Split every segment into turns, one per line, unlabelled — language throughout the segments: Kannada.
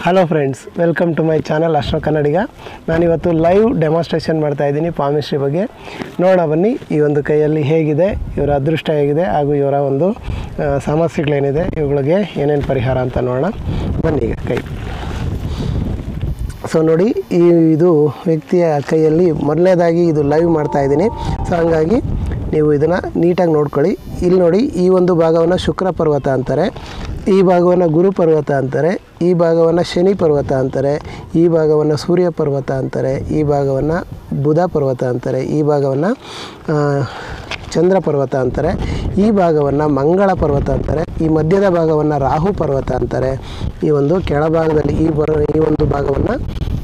hello friends welcome to my channel Ashwak Kannadiga ನಾನಿವತ್ತು ಲೈವ್ ಡೆಮಾನ್ಸ್ಟ್ರೇಷನ್ ಮಾಡ್ತಾ ಇದ್ದೀನಿ ಪಾಮಿಸ್ಟ್ರಿ ಬಗ್ಗೆ ನೋಡೋಣ ಬನ್ನಿ ಈ ಒಂದು ಕೈಯಲ್ಲಿ ಹೇಗಿದೆ ಇವರ ಅದೃಷ್ಟ ಹೇಗಿದೆ ಹಾಗೂ ಇವರ ಒಂದು ಆ, ಸಮಸ್ಯೆಗಳೇನಿದೆ ಇವುಗಳಿಗೆ ಏನೇನು ಪರಿಹಾರ ಅಂತ ನೋಡೋಣ ಬನ್ನಿ ಈಗ ಕೈ ಸೊ ನೋಡಿ ಈ ಇದು ವ್ಯಕ್ತಿಯ ಕೈಯಲ್ಲಿ ಮೊದಲನೇದಾಗಿ ಇದು ಲೈವ್ ಮಾಡ್ತಾ ಇದ್ದೀನಿ ಸೊ ಹಂಗಾಗಿ ನೀವು ಇದನ್ನು ನೀಟಾಗಿ ನೋಡ್ಕೊಳ್ಳಿ ಇಲ್ಲಿ ನೋಡಿ ಈ ಒಂದು ಭಾಗವನ್ನು ಶುಕ್ರ ಪರ್ವತ ಅಂತಾರೆ ಈ ಭಾಗವನ್ನು ಗುರು ಪರ್ವತ ಅಂತಾರೆ ಈ ಭಾಗವನ್ನು ಶನಿ ಪರ್ವತ ಅಂತಾರೆ ಈ ಭಾಗವನ್ನು ಸೂರ್ಯ ಪರ್ವತ ಅಂತಾರೆ ಈ ಭಾಗವನ್ನು ಬುಧ ಪರ್ವತ ಅಂತಾರೆ ಈ ಭಾಗವನ್ನು ಆ, ಚಂದ್ರ ಪರ್ವತ ಅಂತಾರೆ ಈ ಭಾಗವನ್ನು ಮಂಗಳ ಪರ್ವತ ಅಂತಾರೆ ಈ ಮಧ್ಯದ ಭಾಗವನ್ನು ರಾಹು ಪರ್ವತ ಅಂತಾರೆ ಈ ಒಂದು ಕೆಳಭಾಗದಲ್ಲಿ ಈ ಬರ ಈ ಒಂದು ಭಾಗವನ್ನು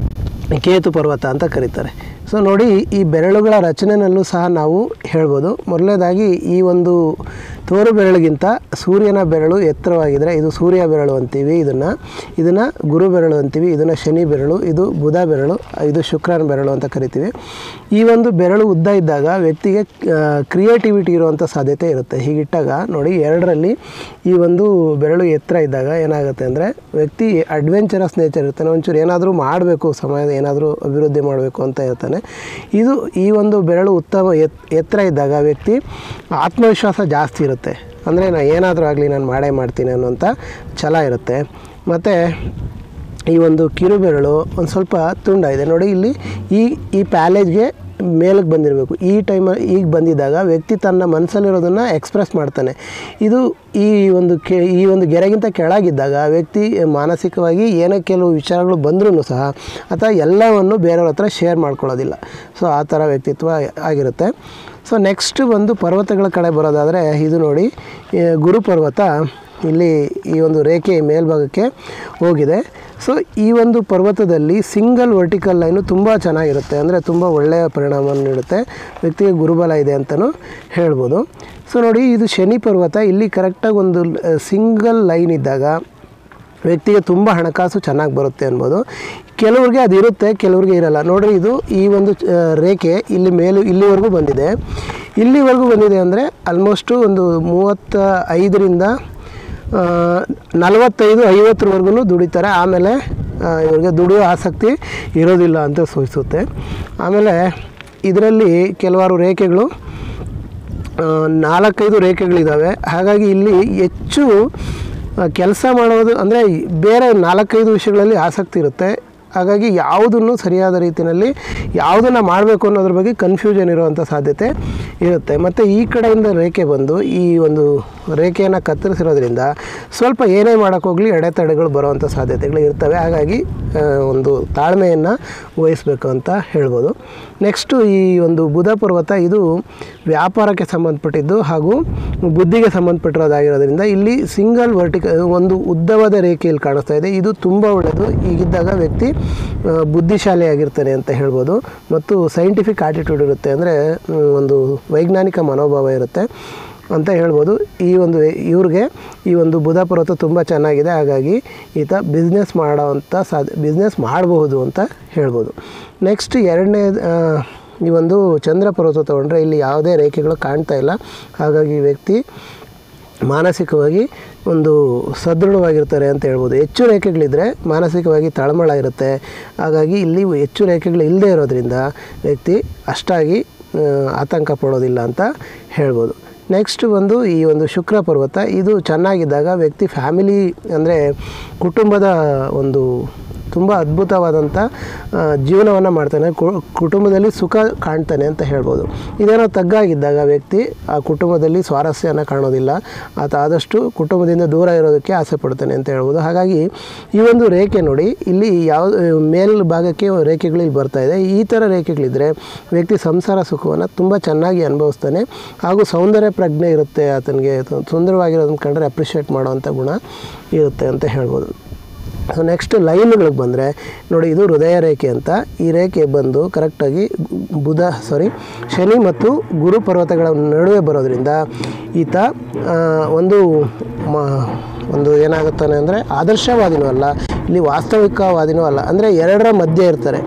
ಕೇತು ಪರ್ವತ ಅಂತ ಕರೀತಾರೆ ಸೊ ನೋಡಿ ಈ ಬೆರಳುಗಳ ರಚನೆಯಲ್ಲೂ ಸಹ ನಾವು ಹೇಳ್ಬೋದು ಮೊದಲನೇದಾಗಿ ಈ ಒಂದು ತೋರು ಬೆರಳಿಗಿಂತ ಸೂರ್ಯನ ಬೆರಳು ಎತ್ತರವಾಗಿದ್ದರೆ ಇದು ಸೂರ್ಯ ಬೆರಳು ಅಂತೀವಿ ಇದನ್ನು ಇದನ್ನು ಗುರು ಬೆರಳು ಅಂತೀವಿ ಇದನ್ನು ಶನಿ ಬೆರಳು ಇದು ಬುಧ ಬೆರಳು ಇದು ಶುಕ್ರನ ಬೆರಳು ಅಂತ ಕರಿತೀವಿ ಈ ಒಂದು ಬೆರಳು ಉದ್ದ ಇದ್ದಾಗ ವ್ಯಕ್ತಿಗೆ ಕ್ರಿಯೇಟಿವಿಟಿ ಇರುವಂಥ ಸಾಧ್ಯತೆ ಇರುತ್ತೆ ಹೀಗಿಟ್ಟಾಗ ನೋಡಿ ಎರಡರಲ್ಲಿ ಈ ಒಂದು ಬೆರಳು ಎತ್ತರ ಇದ್ದಾಗ ಏನಾಗುತ್ತೆ ಅಂದರೆ ವ್ಯಕ್ತಿ ಅಡ್ವೆಂಚರಸ್ ನೇಚರ್ ಇರ್ತಾನೆ ಒಂಚೂರು ಏನಾದರೂ ಮಾಡಬೇಕು ಸಮಾಜ ಏನಾದರೂ ಅಭಿವೃದ್ಧಿ ಮಾಡಬೇಕು ಅಂತ ಇರ್ತಾನೆ ಇದು ಈ ಒಂದು ಬೆರಳು ಉತ್ತಮ ಎತ್ ಎತ್ತರ ಇದ್ದಾಗ ವ್ಯಕ್ತಿ ಆತ್ಮವಿಶ್ವಾಸ ಜಾಸ್ತಿ ಇರುತ್ತೆ ಅಂದರೆ ನಾನು ಏನಾದರೂ ಆಗಲಿ ನಾನು ಮಾಡೇ ಮಾಡ್ತೀನಿ ಅನ್ನೋಂಥ ಛಲ ಇರುತ್ತೆ ಮತ್ತು ಈ ಒಂದು ಕಿರುಬೆರಳು ಒಂದು ಸ್ವಲ್ಪ ತುಂಡ ಇದೆ ನೋಡಿ ಇಲ್ಲಿ ಈ ಈ ಪ್ಯಾಲೇಜ್ಗೆ ಮೇಲಕ್ಕೆ ಬಂದಿರಬೇಕು ಈ ಟೈಮ್ ಈಗ ಬಂದಿದ್ದಾಗ ವ್ಯಕ್ತಿ ತನ್ನ ಮನಸ್ಸಲ್ಲಿರೋದನ್ನು ಎಕ್ಸ್ಪ್ರೆಸ್ ಮಾಡ್ತಾನೆ ಇದು ಈ ಒಂದು ಕೆ ಈ ಒಂದು ಗೆರೆಗಿಂತ ಕೆಳಗಿದ್ದಾಗ ವ್ಯಕ್ತಿ ಮಾನಸಿಕವಾಗಿ ಏನೇ ಕೆಲವು ವಿಚಾರಗಳು ಬಂದ್ರೂ ಸಹ ಅಥವಾ ಎಲ್ಲವನ್ನು ಬೇರೆಯವ್ರ ಹತ್ರ ಶೇರ್ ಮಾಡ್ಕೊಳ್ಳೋದಿಲ್ಲ ಸೊ ಆ ಥರ ವ್ಯಕ್ತಿತ್ವ ಆಗಿರುತ್ತೆ ಸೊ ನೆಕ್ಸ್ಟ್ ಬಂದು ಪರ್ವತಗಳ ಕಡೆ ಬರೋದಾದರೆ ಇದು ನೋಡಿ ಈ ಗುರು ಪರ್ವತ ಇಲ್ಲಿ ಈ ಒಂದು ರೇಖೆ ಮೇಲ್ಭಾಗಕ್ಕೆ ಹೋಗಿದೆ ಸೊ ಈ ಒಂದು ಪರ್ವತದಲ್ಲಿ ಸಿಂಗಲ್ ವರ್ಟಿಕಲ್ ಲೈನು ತುಂಬ ಚೆನ್ನಾಗಿರುತ್ತೆ ಅಂದರೆ ತುಂಬ ಒಳ್ಳೆಯ ಪರಿಣಾಮವನ್ನು ನೀಡುತ್ತೆ ವ್ಯಕ್ತಿಗೆ ಗುರುಬಲ ಇದೆ ಅಂತಲೂ ಹೇಳ್ಬೋದು ಸೊ ನೋಡಿ ಇದು ಶನಿ ಪರ್ವತ ಇಲ್ಲಿ ಕರೆಕ್ಟಾಗಿ ಒಂದು ಸಿಂಗಲ್ ಲೈನ್ ಇದ್ದಾಗ ವ್ಯಕ್ತಿಗೆ ತುಂಬ ಹಣಕಾಸು ಚೆನ್ನಾಗಿ ಬರುತ್ತೆ ಅನ್ಬೋದು ಕೆಲವ್ರಿಗೆ ಅದು ಇರುತ್ತೆ ಕೆಲವ್ರಿಗೆ ಇರಲ್ಲ ನೋಡ್ರಿ ಇದು ಈ ಒಂದು ಆ, ರೇಖೆ ಇಲ್ಲಿ ಮೇಲೂ ಇಲ್ಲಿವರೆಗೂ ಬಂದಿದೆ ಇಲ್ಲಿವರೆಗೂ ಬಂದಿದೆ ಅಂದರೆ ಆಲ್ಮೋಸ್ಟು ಒಂದು ಮೂವತ್ತ ಐದರಿಂದ ಆ, ನಲವತ್ತೈದು ಐವತ್ತರವರೆಗೂ ದುಡಿತಾರೆ ಆಮೇಲೆ ಆ, ಇವ್ರಿಗೆ ದುಡಿಯೋ ಆಸಕ್ತಿ ಇರೋದಿಲ್ಲ ಅಂತ ಸೂಚಿಸುತ್ತೆ ಆಮೇಲೆ ಇದರಲ್ಲಿ ಕೆಲವಾರು ರೇಖೆಗಳು ಆ, ನಾಲ್ಕೈದು ರೇಖೆಗಳಿದ್ದಾವೆ ಹಾಗಾಗಿ ಇಲ್ಲಿ ಹೆಚ್ಚು ಕೆಲಸ ಮಾಡೋದು ಅಂದರೆ ಬೇರೆ ನಾಲ್ಕೈದು ವಿಷಯಗಳಲ್ಲಿ ಆಸಕ್ತಿ ಇರುತ್ತೆ ಹಾಗಾಗಿ ಯಾವುದನ್ನು ಸರಿಯಾದ ರೀತಿಯಲ್ಲಿ ಯಾವುದನ್ನು ಮಾಡಬೇಕು ಅನ್ನೋದ್ರ ಬಗ್ಗೆ ಕನ್ಫ್ಯೂಷನ್ ಇರುವಂಥ ಸಾಧ್ಯತೆ ಇರುತ್ತೆ ಮತ್ತು ಈ ಕಡೆಯಿಂದ ರೇಖೆ ಬಂದು ಈ ಒಂದು ರೇಖೆಯನ್ನು ಕತ್ತರಿಸಿರೋದ್ರಿಂದ ಸ್ವಲ್ಪ ಏನೇ ಮಾಡೋಕ್ಕೋಗಲಿ ಅಡೆತಡೆಗಳು ಬರುವಂಥ ಸಾಧ್ಯತೆಗಳು ಇರ್ತವೆ ಹಾಗಾಗಿ ಆ, ಒಂದು ತಾಳ್ಮೆಯನ್ನು ವಹಿಸಬೇಕು ಅಂತ ಹೇಳ್ಬೋದು ನೆಕ್ಸ್ಟು ಈ ಒಂದು ಬುಧ ಪರ್ವತ ಇದು ವ್ಯಾಪಾರಕ್ಕೆ ಸಂಬಂಧಪಟ್ಟಿದ್ದು ಹಾಗೂ ಬುದ್ಧಿಗೆ ಸಂಬಂಧಪಟ್ಟಿರೋದಾಗಿರೋದ್ರಿಂದ ಇಲ್ಲಿ ಸಿಂಗಲ್ ವರ್ಟಿಕ ಒಂದು ಉದ್ದವಾದ ರೇಖೆಯಲ್ಲಿ ಕಾಣಿಸ್ತಾ ಇದೆ ಇದು ತುಂಬ ಒಳ್ಳೆಯದು ಈಗಿದ್ದಾಗ ವ್ಯಕ್ತಿ ಆ, ಬುದ್ಧಿಶಾಲಿಯಾಗಿರ್ತಾನೆ ಅಂತ ಹೇಳ್ಬೋದು ಮತ್ತು ಸೈಂಟಿಫಿಕ್ ಆಟಿಟ್ಯೂಡ್ ಇರುತ್ತೆ ಅಂದರೆ ಒಂದು ವೈಜ್ಞಾನಿಕ ಮನೋಭಾವ ಇರುತ್ತೆ ಅಂತ ಹೇಳ್ಬೋದು ಈ ಒಂದು ಇವ್ರಿಗೆ ಈ ಒಂದು ಬುಧ ಪರ್ವತ ತುಂಬ ಚೆನ್ನಾಗಿದೆ ಹಾಗಾಗಿ ಈತ ಬಿಸ್ನೆಸ್ ಮಾಡೋವಂಥ ಸಾಧ್ಯ ಬಿಸ್ನೆಸ್ ಮಾಡಬಹುದು ಅಂತ ಹೇಳ್ಬೋದು ನೆಕ್ಸ್ಟ್ ಎರಡನೇ ಆ, ಈ ಒಂದು ಚಂದ್ರ ಪರ್ವತ ತೊಗೊಂಡ್ರೆ ಇಲ್ಲಿ ಯಾವುದೇ ರೇಖೆಗಳು ಕಾಣ್ತಾ ಇಲ್ಲ ಹಾಗಾಗಿ ಈ ವ್ಯಕ್ತಿ ಮಾನಸಿಕವಾಗಿ ಒಂದು ಸದೃಢವಾಗಿರ್ತಾರೆ ಅಂತ ಹೇಳ್ಬೋದು ಹೆಚ್ಚು ರೇಖೆಗಳಿದ್ದರೆ ಮಾನಸಿಕವಾಗಿ ತಳಮಳ ಇರುತ್ತೆ ಹಾಗಾಗಿ ಇಲ್ಲಿ ಹೆಚ್ಚು ರೇಖೆಗಳು ಇಲ್ಲದೆ ಇರೋದ್ರಿಂದ ವ್ಯಕ್ತಿ ಅಷ್ಟಾಗಿ ಆ, ಆತಂಕ ಪಡೋದಿಲ್ಲ ಅಂತ ಹೇಳ್ಬೋದು ನೆಕ್ಸ್ಟ್ ಬಂದು ಈ ಒಂದು ಶುಕ್ರ ಪರ್ವತ ಇದು ಚೆನ್ನಾಗಿದ್ದಾಗ ವ್ಯಕ್ತಿ ಫ್ಯಾಮಿಲಿ ಅಂದರೆ ಕುಟುಂಬದ ಒಂದು ತುಂಬ ಅದ್ಭುತವಾದಂಥ ಜೀವನವನ್ನು ಮಾಡ್ತಾನೆ ಕು- ಕುಟುಂಬದಲ್ಲಿ ಸುಖ ಕಾಣ್ತಾನೆ ಅಂತ ಹೇಳ್ಬೋದು ಇದೇನೋ ತಗ್ಗಾಗಿದ್ದಾಗ ವ್ಯಕ್ತಿ ಆ ಕುಟುಂಬದಲ್ಲಿ ಸ್ವಾರಸ್ಯನ ಕಾಣೋದಿಲ್ಲ ಆತ ಆದಷ್ಟು ಕುಟುಂಬದಿಂದ ದೂರ ಇರೋದಕ್ಕೆ ಆಸೆ ಪಡ್ತಾನೆ ಅಂತ ಹೇಳ್ಬೋದು ಹಾಗಾಗಿ ಈ ಒಂದು ರೇಖೆ ನೋಡಿ ಇಲ್ಲಿ ಯಾವ ಮೇಲ್ ಭಾಗಕ್ಕೆ ರೇಖೆಗಳು ಇಲ್ಲಿ ಬರ್ತಾ ಇದೆ ಈ ಥರ ರೇಖೆಗಳಿದ್ದರೆ ವ್ಯಕ್ತಿ ಸಂಸಾರ ಸುಖವನ್ನು ತುಂಬ ಚೆನ್ನಾಗಿ ಅನುಭವಿಸ್ತಾನೆ ಹಾಗೂ ಸೌಂದರ್ಯ ಪ್ರಜ್ಞೆ ಇರುತ್ತೆ ಆತನಿಗೆ ಸುಂದರವಾಗಿರೋದನ್ನ ಕಂಡ್ರೆ ಅಪ್ರಿಷಿಯೇಟ್ ಮಾಡುವಂಥ ಗುಣ ಇರುತ್ತೆ ಅಂತ ಹೇಳ್ಬೋದು ಸೊ ನೆಕ್ಸ್ಟ್ ಲೈನ್ಗಳಿಗೆ ಬಂದರೆ ನೋಡಿ ಇದು ಹೃದಯ ರೇಖೆ ಅಂತ ಈ ರೇಖೆ ಬಂದು ಕರೆಕ್ಟಾಗಿ ಬುಧ ಸಾರಿ ಶನಿ ಮತ್ತು ಗುರು ಪರ್ವತಗಳ ನಡುವೆ ಬರೋದ್ರಿಂದ ಈತ ಆ, ಒಂದು ಮ ಒಂದು ಏನಾಗುತ್ತಾನೆ ಅಂದರೆ ಆದರ್ಶವಾದಿನೂ ಅಲ್ಲ ಇಲ್ಲಿ ವಾಸ್ತವಿಕವಾದಿನೂ ಅಲ್ಲ ಅಂದರೆ ಎರಡರ ಮಧ್ಯೆ ಇರ್ತಾರೆ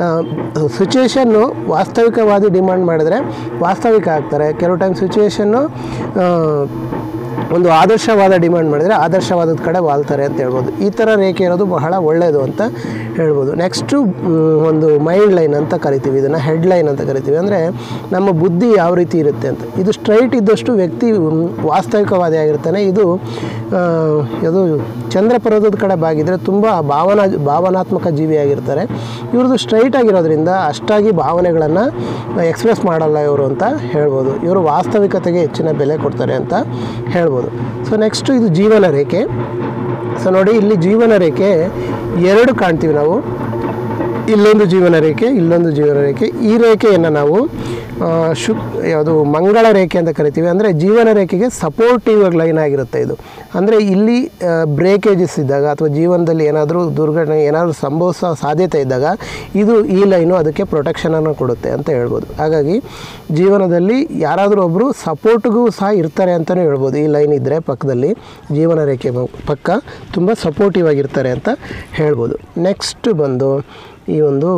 ಸಿಚುವೇಶನ್ನು ವಾಸ್ತವಿಕವಾದಿ ಡಿಮಾಂಡ್ ಮಾಡಿದರೆ ವಾಸ್ತವಿಕ ಆಗ್ತಾರೆ ಕೆಲವು ಟೈಮ್ ಸಿಚುವೇಶನ್ನು ಒಂದು ಆದರ್ಶವಾದ ಡಿಮ್ಯಾಂಡ್ ಮಾಡಿದರೆ ಆದರ್ಶವಾದದ ಕಡೆ ವಾಲ್ತಾರೆ ಅಂತ ಹೇಳ್ಬೋದು ಈ ಥರ ರೇಖೆ ಇರೋದು ಬಹಳ ಒಳ್ಳೆಯದು ಅಂತ ಹೇಳ್ಬೋದು ನೆಕ್ಸ್ಟು ಒಂದು ಮೈಂಡ್ ಲೈನ್ ಅಂತ ಕರಿತೀವಿ ಇದನ್ನು ಹೆಡ್ ಲೈನ್ ಅಂತ ಕರಿತೀವಿ ಅಂದರೆ ನಮ್ಮ ಬುದ್ಧಿ ಯಾವ ರೀತಿ ಇರುತ್ತೆ ಅಂತ ಇದು ಸ್ಟ್ರೈಟ್ ಇದ್ದಷ್ಟು ವ್ಯಕ್ತಿ ಮ್, ವಾಸ್ತವಿಕವಾದಿ ಆಗಿರ್ತಾನೆ ಇದು ಆ, ಇದು ಚಂದ್ರ ಪರ್ವತದ ಕಡೆ ಬಾಗಿದ್ರೆ ತುಂಬ ಭಾವನಾ ಭಾವನಾತ್ಮಕ ಜೀವಿಯಾಗಿರ್ತಾರೆ ಇವ್ರದ್ದು ಸ್ಟ್ರೈಟ್ ಆಗಿರೋದ್ರಿಂದ ಅಷ್ಟಾಗಿ ಭಾವನೆಗಳನ್ನು ಎಕ್ಸ್ಪ್ರೆಸ್ ಮಾಡಲ್ಲ ಇವರು ಅಂತ ಹೇಳ್ಬೋದು ಇವರು ವಾಸ್ತವಿಕತೆಗೆ ಹೆಚ್ಚಿನ ಬೆಲೆ ಕೊಡ್ತಾರೆ ಅಂತ ಹೇಳ್ಬೋದು ಸೊ ನೆಕ್ಸ್ಟು ಇದು ಜೀವನ ರೇಖೆ ಸೊ ನೋಡಿ ಇಲ್ಲಿ ಜೀವನ ರೇಖೆ ಎರಡು ಕಾಣ್ತೀವಿ ನಾವು ಇಲ್ಲೊಂದು ಜೀವನ ರೇಖೆ ಇಲ್ಲೊಂದು ಜೀವನ ರೇಖೆ ಈ ರೇಖೆಯನ್ನು ನಾವು ಆ, ಶುಕ್ ಯಾವುದು ಮಂಗಳ ರೇಖೆ ಅಂತ ಕರಿತೀವಿ ಅಂದರೆ ಜೀವನ ರೇಖೆಗೆ ಸಪೋರ್ಟಿವ್ ಲೈನ್ ಆಗಿರುತ್ತೆ ಇದು ಅಂದರೆ ಇಲ್ಲಿ ಬ್ರೇಕೇಜಸ್ ಇದ್ದಾಗ ಅಥವಾ ಜೀವನದಲ್ಲಿ ಏನಾದರೂ ದುರ್ಘಟನೆ ಏನಾದರೂ ಸಂಭವಿಸೋ ಸಾಧ್ಯತೆ ಇದ್ದಾಗ ಇದು ಈ ಲೈನು ಅದಕ್ಕೆ ಪ್ರೊಟೆಕ್ಷನನ್ನು ಕೊಡುತ್ತೆ ಅಂತ ಹೇಳ್ಬೋದು ಹಾಗಾಗಿ ಜೀವನದಲ್ಲಿ ಯಾರಾದರೂ ಒಬ್ಬರು ಸಪೋರ್ಟ್ಗೂ ಸಹ ಇರ್ತಾರೆ ಅಂತಲೇ ಹೇಳ್ಬೋದು ಈ ಲೈನ್ ಇದ್ದರೆ ಪಕ್ಕದಲ್ಲಿ ಜೀವನ ರೇಖೆ ಮ- ಪಕ್ಕ ತುಂಬ ಸಪೋರ್ಟಿವ್ ಆಗಿರ್ತಾರೆ ಅಂತ ಹೇಳ್ಬೋದು ನೆಕ್ಸ್ಟ್ ಬಂದು ಈ ಒಂದು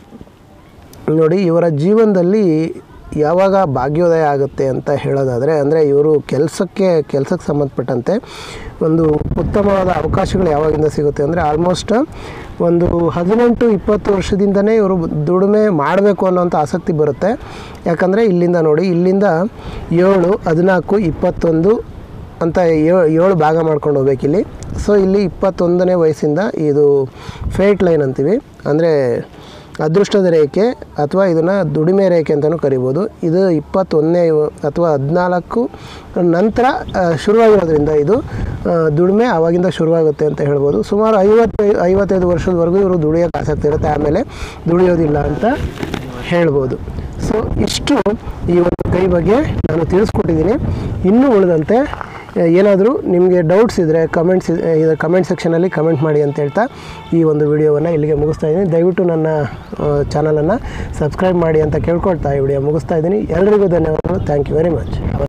ನೋಡಿ ಇವರ ಜೀವನದಲ್ಲಿ ಯಾವಾಗ ಭಾಗ್ಯೋದಯ ಆಗುತ್ತೆ ಅಂತ ಹೇಳೋದಾದರೆ ಅಂದರೆ ಇವರು ಕೆಲಸಕ್ಕೆ ಕೆಲಸಕ್ಕೆ ಸಂಬಂಧಪಟ್ಟಂತೆ ಒಂದು ಉತ್ತಮವಾದ ಅವಕಾಶಗಳು ಯಾವಾಗಿಂದ ಸಿಗುತ್ತೆ ಅಂದರೆ ಆಲ್ಮೋಸ್ಟ್ ಒಂದು ಹದಿನೆಂಟು ಇಪ್ಪತ್ತು ವರ್ಷದಿಂದನೇ ಇವರು ದುಡಿಮೆ ಮಾಡಬೇಕು ಅನ್ನೋಂಥ ಆಸಕ್ತಿ ಬರುತ್ತೆ ಯಾಕಂದರೆ ಇಲ್ಲಿಂದ ನೋಡಿ ಇಲ್ಲಿಂದ ಏಳು ಹದಿನಾಲ್ಕು ಇಪ್ಪತ್ತೊಂದು ಅಂತ ಏಳು ಏಳು ಭಾಗ ಮಾಡ್ಕೊಂಡು ಹೋಗ್ಬೇಕಿಲ್ಲಿ ಸೊ ಇಲ್ಲಿ ಇಪ್ಪತ್ತೊಂದನೇ ವಯಸ್ಸಿಂದ ಇದು ಫೇಟ್ ಲೈನ್ ಅಂತೀವಿ ಅಂದರೆ ಅದೃಷ್ಟದ ರೇಖೆ ಅಥವಾ ಇದನ್ನು ದುಡಿಮೆ ರೇಖೆ ಅಂತಲೂ ಕರಿಬೋದು ಇದು ಇಪ್ಪತ್ತೊಂದನೇ ಅಥವಾ ಹದಿನಾಲ್ಕು ನಂತರ ಆ, ಶುರುವಾಗಿರೋದ್ರಿಂದ ಇದು ಆ, ದುಡಿಮೆ ಆವಾಗಿಂದ ಶುರುವಾಗುತ್ತೆ ಅಂತ ಹೇಳ್ಬೋದು ಸುಮಾರು ಐವತ್ತೈದು ಐವತ್ತೈದು ವರ್ಷದವರೆಗೂ ಇವರು ದುಡಿಯೋಕ್ಕೆ ಆಸಕ್ತಿ ಇರುತ್ತೆ ಆಮೇಲೆ ದುಡಿಯೋದಿಲ್ಲ ಅಂತ ಹೇಳ್ಬೋದು ಸೊ ಇಷ್ಟು ಈ ಒಂದು ಕೈ ಬಗ್ಗೆ ನಾನು ತಿಳಿಸ್ಕೊಟ್ಟಿದ್ದೀನಿ ಇನ್ನೂ ಉಳಿದಂತೆ ಏನಾದರೂ ನಿಮಗೆ ಡೌಟ್ಸ್ ಇದ್ದರೆ ಕಮೆಂಟ್ಸ್ ಇದು ಕಮೆಂಟ್ ಸೆಕ್ಷನಲ್ಲಿ ಕಮೆಂಟ್ ಮಾಡಿ ಅಂತ ಹೇಳ್ತಾ ಈ ಒಂದು ವಿಡಿಯೋವನ್ನು ಇಲ್ಲಿಗೆ ಮುಗಿಸ್ತಾ ಇದ್ದೀನಿ ದಯವಿಟ್ಟು ನನ್ನ ಚಾನಲನ್ನು ಸಬ್ಸ್ಕ್ರೈಬ್ ಮಾಡಿ ಅಂತ ಕೇಳ್ಕೊಳ್ತಾ ಈ ವಿಡಿಯೋ ಮುಗಿಸ್ತಾ ಇದ್ದೀನಿ ಎಲ್ಲರಿಗೂ ಧನ್ಯವಾದಗಳು ಥ್ಯಾಂಕ್ ಯು ವೆರಿ ಮಚ್